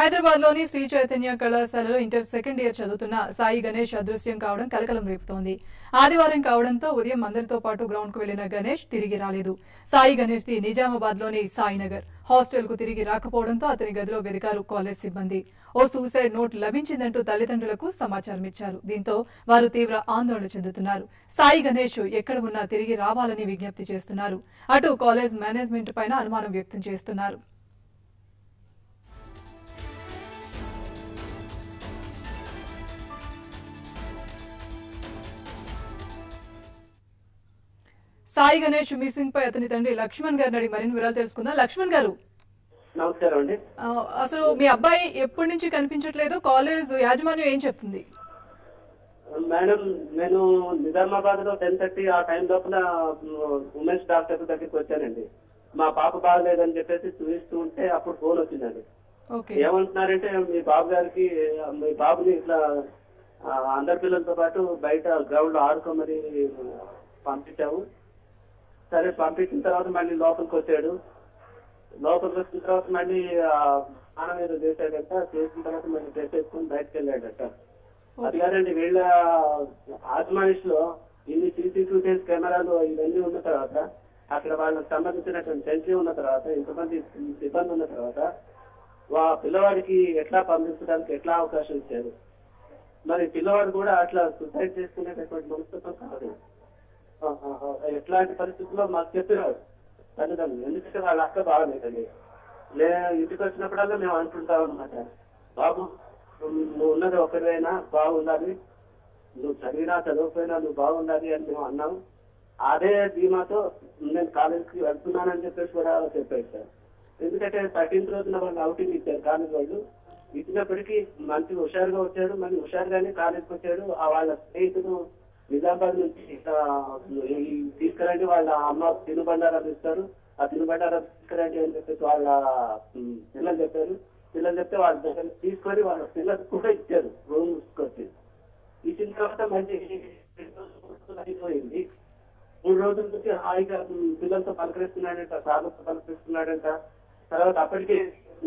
హైదరాబాద్ లోని శ్రీ చైతన్య కళాశాలలో inter second year చదువుతున్న సాయి గణేష్ అదృశ్యం కావడం కలకలం రేపుతోంది ఆదివారం కావడంతో ఉదయం అందరితో పాటు గ్రౌండ్ కు వెళ్లిన గణేష్ తిరిగి రాలేదు సాయి గణేష్ ది నిజామాబాద్ లోని సాయినగర్ హాస్టల్ కు తిరిగి రాకపోవడంతో అతని గదిలో వెదికారు కాలేజ్ సిబ్బంది ఓ సూసైడ్ నోట్ లభించిందంటూ తల్లిదండ్రులకు సమాచారం ఇచ్చారు దీంతో వారు తీవ్ర ఆందోళన చెందుతున్నారు సాయి గణేష్ ఎక్కడ ఉన్నా తిరిగి రావాలని విజ్ఞప్తి చేస్తున్నారు అటు కాలేజ్ మేనేజ్మెంట్ పైన అనుమానం వ్యక్తం చేస్తున్నారు సాయి గణేష్ మిస్సింగ్ పై అతని తండ్రి లక్ష్మణ్ గారిని అడిగి మరిన్ని వివరాలు తెలుసుకుందాం లక్ష్మణ్ గారు నమస్కారం అండి ఆ, అసలు మీ అబ్బాయి ఎప్పటి నుంచి కనిపించట్లేదు కాలేజ్ యాజమాన్యం ఏం చెప్తుంది మేడం నేను నిజామాబాద్ లో టెన్ థర్టీ ఆ టైం లోపల ఉమెన్స్ డాక్టర్ దగ్గరికి వచ్చానండి మా పాప బాగలేదని చెప్పేసి చూపిస్తూ ఉంటే అప్పుడు ఫోన్ వచ్చిందండి ఓకే ఏమంటున్నారంటే మీ బాబు గారికి మీ బాబుని ఇట్లా ఆ, అందరి పిల్లలతో పాటు బయట గ్రౌండ్ లో ఆడుకోమని పంపించాము సరే పంపించిన తర్వాత మళ్ళీ లోపలికి వచ్చాడు లోపలికి వచ్చిన తర్వాత మళ్ళీ ఆ, స్నానం ఏదో చేశాడట చేసిన తర్వాత మళ్ళీ డ్రెస్ వేసుకుని బయటకు వెళ్ళాడట అది కాదండి వీళ్ళ ఆత్మానిష్ లో ఇన్ని సీసీ ఫుటేజ్ కెమెరాలు ఇవన్నీ ఉన్న తర్వాత అక్కడ వాళ్ళకి సంబంధించినటువంటి సెంట్రీ ఉన్న తర్వాత ఇంతమంది సిబ్బంది ఉన్న తర్వాత వా పిల్లవాడికి ఎట్లా పంపించడానికి ఎట్లా అవకాశం ఇచ్చారు మరి పిల్లవాడు కూడా అట్లా సూసైడ్ చేసుకునేటటువంటి మనస్తత్వం కాదు ఆ, ఆ, ఆ, ఎట్లాంటి పరిస్థితుల్లో మాకు చెప్పేవాడు తల్లిదండ్రులు ఎందుకంటే వాళ్ళ అక్క బాగలేదండి లే ఇంటికి వచ్చినప్పుడల్లా మేము అనుకుంటాం అనమాట బాబు నువ్వు ఉన్నది ఒకరివైనా బాగుండాలి నువ్వు చదివినా చదవకపోయినా నువ్వు బాగుండాలి అని మేము అన్నాం అదే ధీమాతో నేను కాలేజీకి వెళ్తున్నానని చెప్పేసి కూడా చెప్పాడు సార్ ఎందుకంటే థర్టీన్త్ రోజున వాళ్ళు అవుటింగ్ ఇచ్చారు కాలేజ్ వాళ్ళు ఇచ్చినప్పటికీ మంచి హుషారుగా వచ్చాడు మళ్ళీ హుషారుగానే కాలేజ్కి వచ్చాడు ఆ వాళ్ళ స్నేహితుడు నిజామాబాద్ నుంచి ఇట్లా ఈ తీసుకురండి వాళ్ళ అమ్మ తినుబండారాలు ఇస్తారు ఆ తినుబండారాలు తీసుకురండి అని చెప్పేసి వాళ్ళ ఉమ్, పిల్లలు చెప్పారు పిల్లలు చెప్తే వాళ్ళ దగ్గర తీసుకొని వాళ్ళ పిల్లలకు కూడా ఇచ్చారు రూమ్ తీసుకొచ్చి ఇచ్చిన తర్వాత మళ్ళీ అయిపోయింది మూడు రోజుల నుంచి హాయిగా ఉమ్, పిల్లలతో పలకరిస్తున్నాడంట సార్లతో పలకరిస్తున్నాడంట తర్వాత అప్పటికే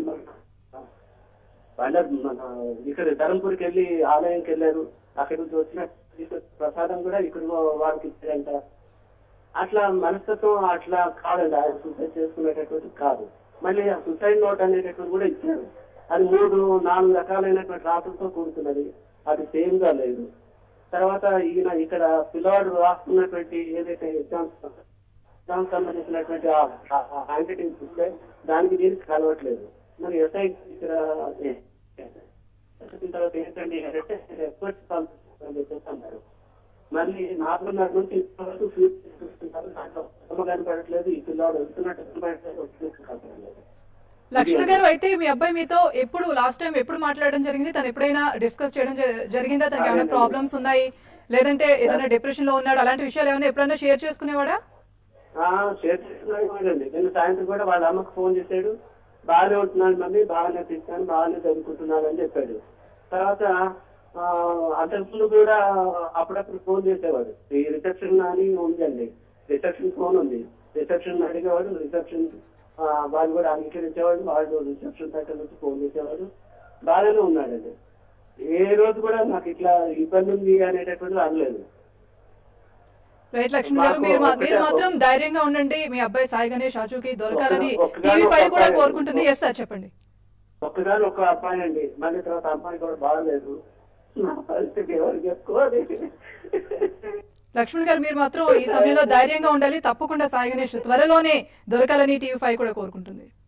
వాళ్ళ మన ఇక్కడ ధరంపూర్కి వెళ్ళి ఆలయంకి వెళ్ళారు అక్కడి నుంచి వచ్చిన ప్రసాదం కూడా ఇక్కడ వారికి ఇచ్చారంట అట్లా మనస్తత్వం అట్లా కాదండి ఆయన సూసైడ్ చేసుకునేటటువంటి కాదు మళ్ళీ ఆ సూసైడ్ నోట్ అనేటటువంటి కూడా ఇచ్చారు అది మూడు నాలుగు రకాలైనటువంటి రాతలతో కూడుతున్నది అది సేమ్ గా లేదు తర్వాత ఈయన ఇక్కడ పిల్లవాడు రాస్తున్నటువంటి ఏదైతే ఎగ్జామ్స్ ఎగ్జామ్స్ సంబంధించినటువంటి హ్యాండ్ రైటింగ్ చూస్తే దానికి దీనికి కలవట్లేదు మరి ఎస్ఐ ఇక్కడ వచ్చిన తర్వాత ఏంటండి అంటే ఎక్స్పర్ట్స్ పంపిస్తారని చెప్పేసి అన్నారు మళ్ళీ నాలుగున్నర నుంచి ఇంతవరకు ఫీజు తీసుకుంటున్నారు దాంట్లో శ్రమ కనపడట్లేదు ఈ పిల్లవాడు వెళ్తున్నట్టు కనపడట్లేదు వచ్చేసి కనపడట్లేదు లక్ష్మణ్ గారు అయితే మీ అబ్బాయి మీతో ఎప్పుడు లాస్ట్ టైం ఎప్పుడు మాట్లాడడం జరిగింది తను ఎప్పుడైనా డిస్కస్ చేయడం జ- జరిగిందా తనకి ఏమైనా అదేనండి. ప్రాబ్లమ్స్ ఉన్నాయి లేదంటే ఏదైనా డిప్రెషన్ లో ఉన్నాడు అలాంటి విషయాలు ఏమైనా ఎప్పుడైనా షేర్ చేసుకునేవాడా ఆ, షేర్ చేసుకున్నాడండి నేను సాయంత్రం కూడా వాళ్ళ అమ్మకు ఫోన్ చేశాడు బాగానే ఉంటున్నాడు మమ్మీ బాగానే తింటాను బాగానే చదువుకుంటున్నాడు అని చెప్పాడు తర్వాత ఆ, అంతకుముందు కూడా అప్పుడప్పుడు ఫోన్ చేసేవాడు ఈ రిసెప్షన్ అని ఉందండి రిసెప్షన్ ఫోన్ ఉంది రిసెప్షన్ అడిగేవాడు రిసెప్షన్ ఆ, వాళ్ళు కూడా అంగీకరించేవాడు వాళ్ళు రిసెప్షన్ దగ్గర నుంచి ఫోన్ చేసేవాడు బాగానే ఉన్నాడండి ఏ రోజు కూడా నాకు ఇట్లా ఇబ్బంది ఉంది అనేటటువంటిది అనలేదు రైట్ లక్ష్మణ్ గారు మాకు మీరు మా- ఒకటే మీరు మాత్రం ఒక- ధైర్యంగా ఉండండి మీ అబ్బాయి సాయి గణేష్ ఆచూకీ దొరకాలని ఒక- ఒకగానొక టీవీ ఫైవ్ కూడా అబ్బాయి. కోరుకుంటుంది ఎస్ సార్ చెప్పండి ఒక్కగాని ఒక అబ్బాయి అండి మళ్ళీ తర్వాత అమ్మాయి కూడా బాగలేదు నా పరిస్థితి ఎవరికి చెప్పుకోవాలి లక్ష్మణ్ గారు మీరు మాత్రం ఈ సమయంలో ధైర్యంగా ఉండాలి తప్పకుండా సాయి గణేష్ త్వరలోనే దొరకాలని టీవీ ఫైవ్ కూడా కోరుకుంటుంది